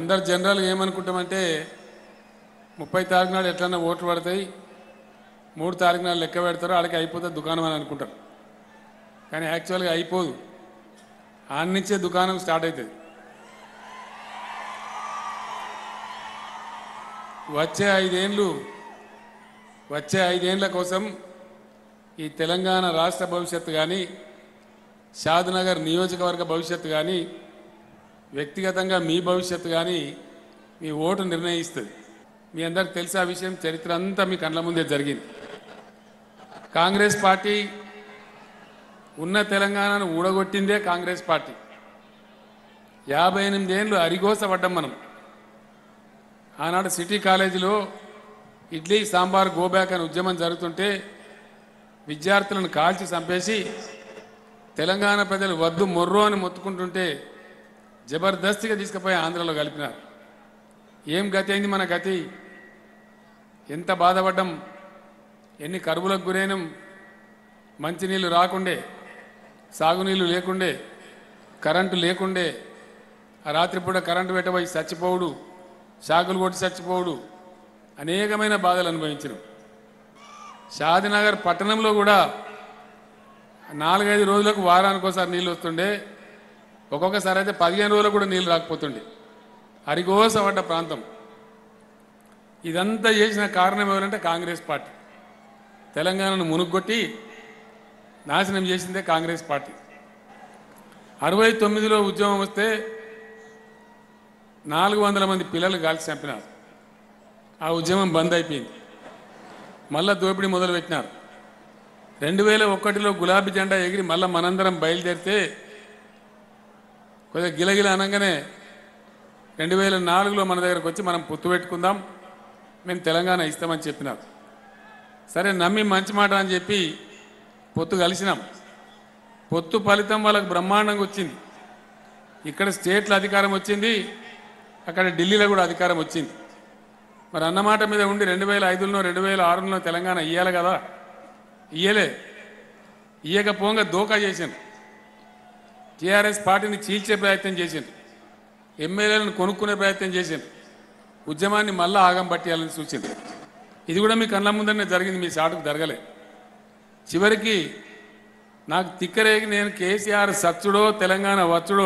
అందరు జనరల్గా ఏమనుకుంటామంటే ముప్పై తారీఖు నాడు ఎట్లన్నా ఓట్లు పడతాయి మూడు తారీఖు నాడు లెక్క పెడతారు ఆడికి అయిపోతుంది దుకాణం అని అనుకుంటారు కానీ యాక్చువల్గా అయిపోదు ఆడి నుంచే దుకాణం స్టార్ట్ అవుతుంది వచ్చే ఐదేండ్లు వచ్చే ఐదేండ్ల కోసం ఈ తెలంగాణ రాష్ట్ర భవిష్యత్తు కానీ షాద్నగర్ నియోజకవర్గ భవిష్యత్తు కానీ వ్యక్తిగతంగా మీ భవిష్యత్తు కానీ మీ ఓటు నిర్ణయిస్తుంది మీ అందరికి తెలిసే ఆ విషయం చరిత్ర అంతా మీ కళ్ళ ముందే జరిగింది కాంగ్రెస్ పార్టీ ఉన్న తెలంగాణను ఊడగొట్టిందే కాంగ్రెస్ పార్టీ యాభై ఎనిమిదేళ్ళు అరిగోసపడ్డాం మనం ఆనాడు సిటీ కాలేజీలో ఇడ్లీ సాంబార్ గోబ్యాక్ అని ఉద్యమం జరుగుతుంటే విద్యార్థులను కాల్చి చంపేసి తెలంగాణ ప్రజలు వద్దు మొర్రో అని మొత్తుకుంటుంటే జబర్దస్తిగా తీసుకుపోయి ఆంధ్రలో కలిపినారు ఏం గతి అయింది మన గతి ఎంత బాధపడ్డం ఎన్ని కరువులకు గురైనం మంచినీళ్ళు రాకుండే సాగునీళ్ళు లేకుండే కరెంటు లేకుండే ఆ రాత్రిపూట కరెంటు పెట్టబోయి చచ్చిపోవుడు షాకులు కొట్టి చచ్చిపోవుడు అనేకమైన బాధలు అనుభవించడం షాదినగర్ పట్టణంలో కూడా నాలుగైదు రోజులకు వారానికి ఒకసారి నీళ్ళు వస్తుండే ఒక్కొక్కసారి అయితే పదిహేను రోజులకు కూడా నీళ్ళు రాకపోతుండే అరిగోసపడ్డ ప్రాంతం ఇదంతా చేసిన కారణం ఎవరంటే కాంగ్రెస్ పార్టీ తెలంగాణను మునుగొట్టి నాశనం చేసిందే కాంగ్రెస్ పార్టీ అరవై తొమ్మిదిలో ఉద్యమం వస్తే నాలుగు వందల మంది పిల్లలు కాల్చి చంపినారు ఆ ఉద్యమం బంద్ అయిపోయింది మళ్ళా దోపిడీ మొదలుపెట్టినారు రెండు వేల ఒకటిలో గులాబీ జెండా ఎగిరి మళ్ళా మనందరం బయలుదేరితే కొద్దిగా గిలగిల అనగానే రెండు వేల నాలుగులో మన దగ్గరకు వచ్చి మనం పొత్తు పెట్టుకుందాం మేము తెలంగాణ ఇస్తామని చెప్పినారు సరే నమ్మి మంచి మాట అని చెప్పి పొత్తు కలిసినాం పొత్తు ఫలితం వాళ్ళకు బ్రహ్మాండంగా వచ్చింది ఇక్కడ స్టేట్లో అధికారం వచ్చింది అక్కడ ఢిల్లీలో కూడా అధికారం వచ్చింది మరి అన్నమాట మీద ఉండి రెండు వేల ఐదులో రెండు వేల ఆరులో తెలంగాణ ఇయ్యాలి కదా ఇయ్యలే ఇయ్యకపోగా దోకా చేసింది టీఆర్ఎస్ పార్టీని చీల్చే ప్రయత్నం చేసింది ఎమ్మెల్యేలను కొనుక్కునే ప్రయత్నం చేసింది ఉద్యమాన్ని మళ్ళా ఆగం పట్టేయాలని సూచింది ఇది కూడా మీ కళ్ళ ముందరనే జరిగింది మీ చాటుకు జరగలే చివరికి నాకు తిక్కరేగి నేను కేసీఆర్ సచ్చుడో తెలంగాణ వచ్చుడో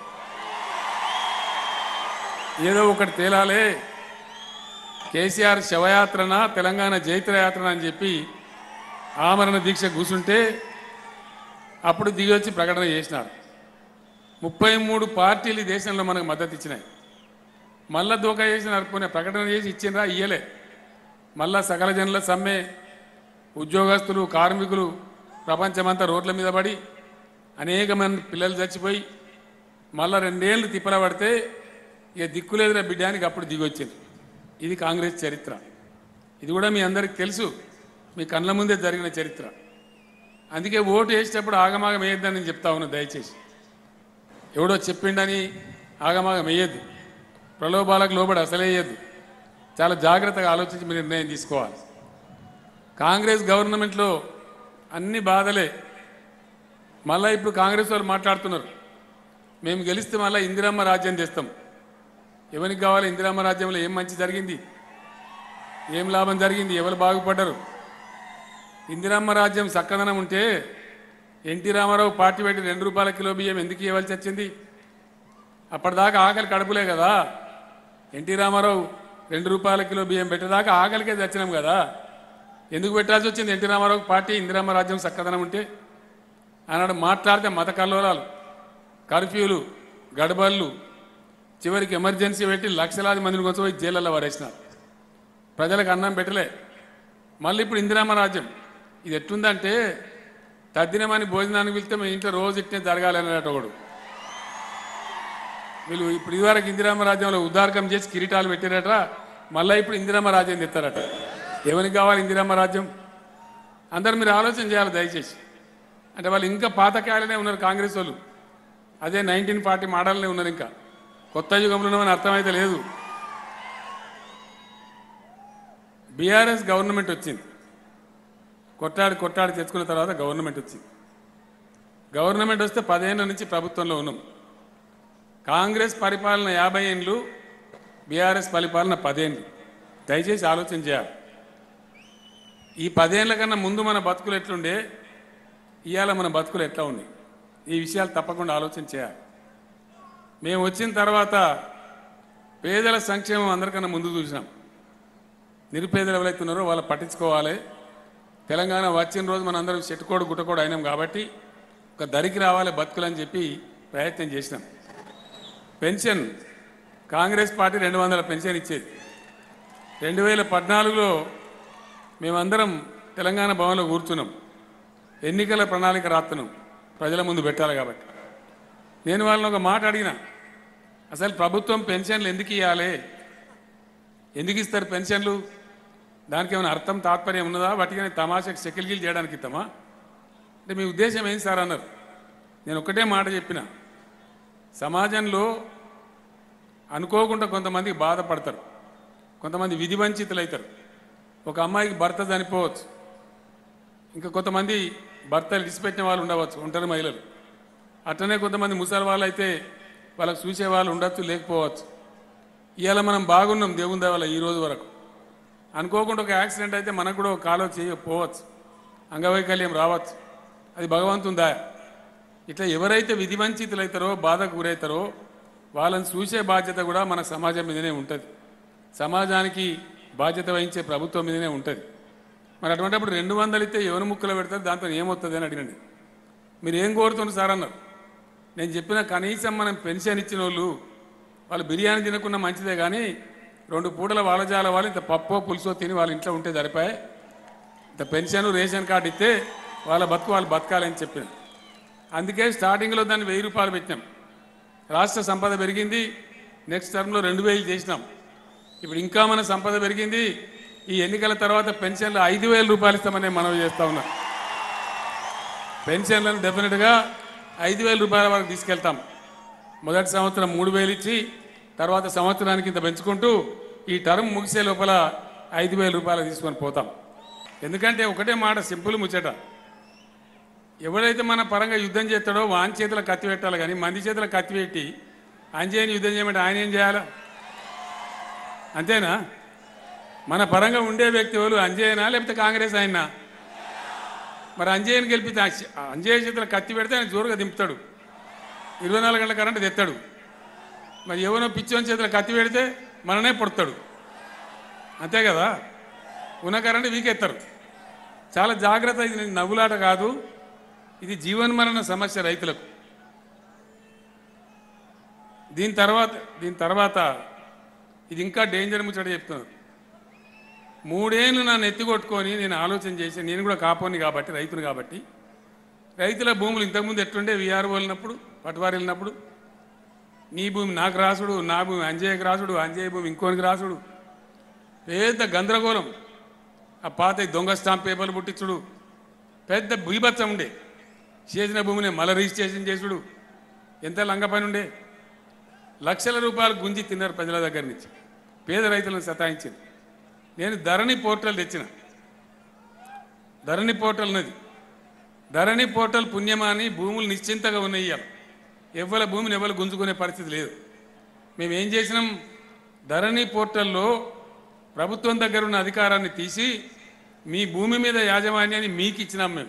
ఏదో ఒకటి తేలాలే కేసీఆర్ శవయాత్రన తెలంగాణ జైత్రయాత్రన అని చెప్పి ఆమరణ దీక్ష కూర్చుంటే అప్పుడు దిగి వచ్చి ప్రకటన చేసినారు ముప్పై మూడు పార్టీలు ఈ దేశంలో మనకు మద్దతు ఇచ్చినాయి మళ్ళా దోకా చేసి నడుపుకునే ప్రకటన చేసి ఇచ్చిండ్రా ఇయ్యలే మళ్ళా సకల జనుల సమ్మె ఉద్యోగస్తులు కార్మికులు ప్రపంచమంతా రోడ్ల మీద పడి అనేక మంది పిల్లలు చచ్చిపోయి మళ్ళా రెండేళ్ళు తిప్పల పడితే ఇక దిక్కులేదురా బిడ్డానికి అప్పుడు దిగొచ్చింది ఇది కాంగ్రెస్ చరిత్ర ఇది కూడా మీ అందరికి తెలుసు మీ కళ్ళ ముందే జరిగిన చరిత్ర అందుకే ఓటు వేసేటప్పుడు ఆగమాగం వేయొద్దని నేను చెప్తా ఉన్నా దయచేసి ఎవడో చెప్పిండని ఆగమాగం వేయద్దు ప్రలోభాలకు లోబడి అసలే వేయద్దు చాలా జాగ్రత్తగా ఆలోచించి మీరు నిర్ణయం తీసుకోవాలి కాంగ్రెస్ గవర్నమెంట్లో అన్ని బాధలే మళ్ళీ ఇప్పుడు కాంగ్రెస్ వాళ్ళు మాట్లాడుతున్నారు మేము గెలిస్తే మళ్ళీ ఇందిరమ్మ రాజ్యం తెస్తాం ఎవరికి కావాలి ఇందిరమ్మ రాజ్యంలో ఏం మంచి జరిగింది ఏం లాభం జరిగింది ఎవరు బాగుపడ్డారు ఇందిరమ్మ రాజ్యం చక్కదనం ఉంటే ఎన్టీ రామారావు పార్టీ పెట్టి రెండు రూపాయల కిలో బియ్యం ఎందుకు ఇవ్వాల్సి వచ్చింది అప్పటిదాకా ఆకలి కడుపులే కదా ఎన్టీ రామారావు రెండు రూపాయల కిలో బియ్యం పెట్టేదాకా ఆకలికే తెచ్చినాం కదా ఎందుకు పెట్టాల్సి వచ్చింది ఎన్టీ రామారావు పార్టీ ఇందిరమ్మ రాజ్యం చక్కదనం ఉంటే ఆనాడు మాట్లాడితే మత కల్లోలాలు కర్ఫ్యూలు గడబళ్ళు చివరికి ఎమర్జెన్సీ పెట్టి లక్షలాది మందిని కొంచెం పోయి జైళ్ళల్లో పడేసినారు ప్రజలకు అన్నం పెట్టలే మళ్ళీ ఇప్పుడు ఇందిరామ రాజ్యం ఇది ఎట్లుందంటే తద్దినమని భోజనానికి వెళ్తే మీ ఇంట్లో రోజు ఇట్నే జరగాలి అన్నట్టు ఒకడు వీళ్ళు ఇప్పుడు ఇదివరకు ఇందిరామ రాజ్యంలో ఉద్దారకం చేసి కిరీటాలు పెట్టారట మళ్ళీ ఇప్పుడు ఇందిరామ రాజ్యం తెస్తారట ఎవరికి కావాలి ఇందిరామ రాజ్యం అందరు మీరు ఆలోచన చేయాలి దయచేసి అంటే వాళ్ళు ఇంకా పాతకాయలనే ఉన్నారు కాంగ్రెస్ వాళ్ళు అదే నైన్టీన్ ఫార్టీ మోడల్నే ఉన్నారు ఇంకా కొత్త యుగంలో ఉన్నామని అర్థమైతే లేదు బీఆర్ఎస్ గవర్నమెంట్ వచ్చింది కొట్టాడి కొట్టాడి తెచ్చుకున్న తర్వాత గవర్నమెంట్ వచ్చింది గవర్నమెంట్ వస్తే పదేళ్ళ నుంచి ప్రభుత్వంలో ఉన్నాం కాంగ్రెస్ పరిపాలన యాభై ఏళ్ళు బీఆర్ఎస్ పరిపాలన పదేళ్ళు దయచేసి ఆలోచన చేయాలి ఈ పదేళ్ల కన్నా ముందు మన బతుకులు ఎట్లుండే ఇవాళ మన బతుకులు ఎట్లా ఉన్నాయి ఈ విషయాలు తప్పకుండా ఆలోచన చేయాలి మేము వచ్చిన తర్వాత పేదల సంక్షేమం అందరికన్నా ముందు చూసినాం నిరుపేదలు ఎవరైతే ఉన్నారో వాళ్ళు పట్టించుకోవాలి తెలంగాణ వచ్చిన రోజు మన అందరం చెట్టుకోడు గుట్టకోడు అయినాం కాబట్టి ఒక దరికి రావాలి బతుకులని చెప్పి ప్రయత్నం చేసినాం పెన్షన్ కాంగ్రెస్ పార్టీ రెండు వందల పెన్షన్ ఇచ్చేది రెండు వేల పద్నాలుగులో మేమందరం తెలంగాణ భవన్లో కూర్చున్నాం ఎన్నికల ప్రణాళిక రాస్తున్నాం ప్రజల ముందు పెట్టాలి కాబట్టి నేను వాళ్ళని ఒక మాట అడిగిన అసలు ప్రభుత్వం పెన్షన్లు ఎందుకు ఇవ్వాలి ఎందుకు ఇస్తారు పెన్షన్లు దానికి ఏమైనా అర్థం తాత్పర్యం ఉన్నదా వాటికి తమాషకు సెకిల్గిల్ చేయడానికి ఇస్తామా అంటే మీ ఉద్దేశం ఏం సార్ అన్నారు నేను ఒకటే మాట చెప్పిన సమాజంలో అనుకోకుండా కొంతమందికి బాధపడతారు కొంతమంది విధి వంచితులు అవుతారు ఒక అమ్మాయికి భర్త చనిపోవచ్చు ఇంకా కొంతమంది భర్తలు విడిచిపెట్టిన వాళ్ళు ఉండవచ్చు ఒంటరి మహిళలు అట్లనే కొంతమంది ముసలి వాళ్ళు అయితే వాళ్ళకి చూసే వాళ్ళు ఉండొచ్చు లేకపోవచ్చు ఇవాళ మనం బాగున్నాం దేవుని దేవాల ఈ రోజు వరకు అనుకోకుండా ఒక యాక్సిడెంట్ అయితే మనకు కూడా ఒక కాలో చేయకపోవచ్చు అంగవైకల్యం రావచ్చు అది భగవంతుని దయ ఇట్లా ఎవరైతే విధి వంచితులైతారో బాధకు గురవుతారో వాళ్ళని చూసే బాధ్యత కూడా మన సమాజం మీదనే ఉంటుంది సమాజానికి బాధ్యత వహించే ప్రభుత్వం మీదనే ఉంటుంది మరి అటువంటిప్పుడు రెండు వందలు ఇస్తే ఎవరి ముక్కలు పెడతారు దాంతో ఏమవుతుంది అని అడిగినండి మీరు ఏం కోరుతున్నారు సార్ అన్నారు నేను చెప్పిన కనీసం మనం పెన్షన్ ఇచ్చిన వాళ్ళు వాళ్ళు బిర్యానీ తినకుండా మంచిదే కానీ రెండు పూటల వాళ్ళజాల వాళ్ళు ఇంత పప్పో పులుసో తిని వాళ్ళ ఇంట్లో ఉంటే సరిపోయే ఇంత పెన్షన్ రేషన్ కార్డు ఇస్తే వాళ్ళ బతుకు వాళ్ళు బతకాలని చెప్పాను అందుకే స్టార్టింగ్లో దాన్ని వెయ్యి రూపాయలు పెట్టినాం రాష్ట్ర సంపద పెరిగింది నెక్స్ట్ టర్మ్లో రెండు వేలు చేసినాం ఇప్పుడు ఇంకా మన సంపద పెరిగింది ఈ ఎన్నికల తర్వాత పెన్షన్లు ఐదు వేల రూపాయలు ఇస్తామని మనవి చేస్తా ఉన్నా పెన్షన్లను డెఫినెట్గా ఐదు వేల రూపాయల వరకు తీసుకెళ్తాం మొదటి సంవత్సరం మూడు వేలు ఇచ్చి తర్వాత సంవత్సరానికి ఇంత పెంచుకుంటూ ఈ టర్మ్ ముగిసే లోపల ఐదు వేల రూపాయలు తీసుకొని పోతాం ఎందుకంటే ఒకటే మాట సింపుల్ ముచ్చట ఎవడైతే మన పరంగా యుద్ధం చేస్తాడో వాని చేతుల కత్తి పెట్టాలి కానీ మంది చేతుల కత్తి పెట్టి అంజయ్యని యుద్ధం చేయమంటే ఆయన ఏం చేయాలా అంతేనా మన పరంగా ఉండే వ్యక్తి ఎవరు అంజయ్యనా లేకపోతే కాంగ్రెస్ ఆయనా మరి అంజయ్యని గెలిపితే ఆ అంజయ్య చేతుల కత్తి పెడితే ఆయన జోరుగా దింపుతాడు ఇరవై నాలుగు గంటల కరెంట్ తెస్తాడు మరి ఎవరో పిచ్చోని చేతుల కత్తి పెడితే మననే పొడతాడు అంతే కదా ఉన్న కరెంట్ వీకెత్తారు చాలా జాగ్రత్త ఇది నవ్వులాట కాదు ఇది జీవన్మరణ సమస్య రైతులకు దీని తర్వాత దీని తర్వాత ఇది ఇంకా డేంజర్ ముచ్చట చెప్తున్నారు మూడేళ్ళు నన్ను ఎత్తికొట్టుకొని నేను ఆలోచన చేసి నేను కూడా కాపోని కాబట్టి రైతును కాబట్టి రైతుల భూములు ఇంతకుముందు ఎట్లుండే విఆర్ఓ వెళ్ళినప్పుడు పట్టువారు వెళ్ళినప్పుడు నీ భూమి నాకు రాసుడు నా భూమి అంజయ్యకి రాసుడు అంజయ్య భూమి ఇంకోనికి రాసుడు పెద్ద గందరగోళం ఆ పాత ఈ దొంగ స్టాంప్ పేపర్లు పుట్టించుడు పెద్ద బీభత్సం ఉండే చేసిన భూమిని మల రిజిస్ట్రేషన్ చేసుడు ఎంత లంగ పని ఉండే లక్షల రూపాయలు గుంజి తిన్నారు ప్రజల దగ్గర నుంచి పేద రైతులను సతాయించింది నేను ధరణి పోర్టల్ తెచ్చిన ధరణి పోర్టల్ ఉన్నది ధరణి పోర్టల్ పుణ్యమాని భూములు నిశ్చింతగా ఉన్నాయి ఇవాళ ఎవరి భూమిని ఎవరు గుంజుకునే పరిస్థితి లేదు మేము ఏం చేసినాం ధరణి పోర్టల్లో ప్రభుత్వం దగ్గర ఉన్న అధికారాన్ని తీసి మీ భూమి మీద యాజమాన్యాన్ని మీకు ఇచ్చినాం మేము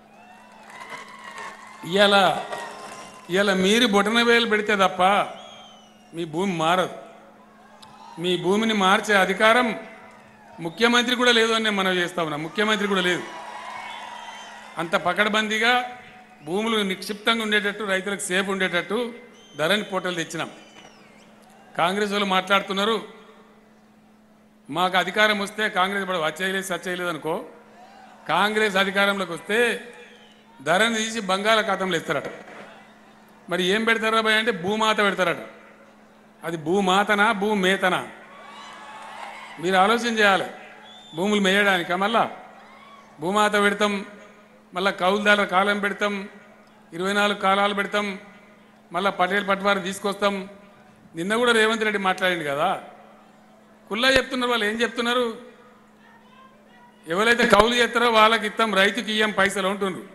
ఇవాళ ఇవాళ మీరు బొటన వేలు పెడితే తప్ప మీ భూమి మారదు మీ భూమిని మార్చే అధికారం ముఖ్యమంత్రి కూడా లేదు అని నేను మనం చేస్తా ఉన్నా ముఖ్యమంత్రి కూడా లేదు అంత పకడ్బందీగా భూములు నిక్షిప్తంగా ఉండేటట్టు రైతులకు సేఫ్ ఉండేటట్టు ధరణి పోర్టల్ తెచ్చినాం కాంగ్రెస్ వాళ్ళు మాట్లాడుతున్నారు మాకు అధికారం వస్తే కాంగ్రెస్ ఇప్పుడు వచ్చేయలేదు సచ్చేయలేదు అనుకో కాంగ్రెస్ అధికారంలోకి వస్తే ధరని తీసి బంగాళాఖాతంలో ఇస్తారట మరి ఏం పెడతారా భయ అంటే భూమాత పెడతారట అది భూమాతనా భూమేతనా మీరు ఆలోచన చేయాలి భూములు మేయడానిక మళ్ళా భూమాత పెడతాం మళ్ళా కౌలుదారుల కాలం పెడతాం ఇరవై నాలుగు కాలాలు పెడతాం మళ్ళా పటేల్ పట్వారు తీసుకొస్తాం నిన్న కూడా రేవంత్ రెడ్డి మాట్లాడింది కదా కుల్లా చెప్తున్నారు వాళ్ళు ఏం చెప్తున్నారు ఎవరైతే కౌలు చేస్తారో వాళ్ళకి ఇస్తాం రైతుకి ఇయ్యం పైసలు ఉంటుండ్రు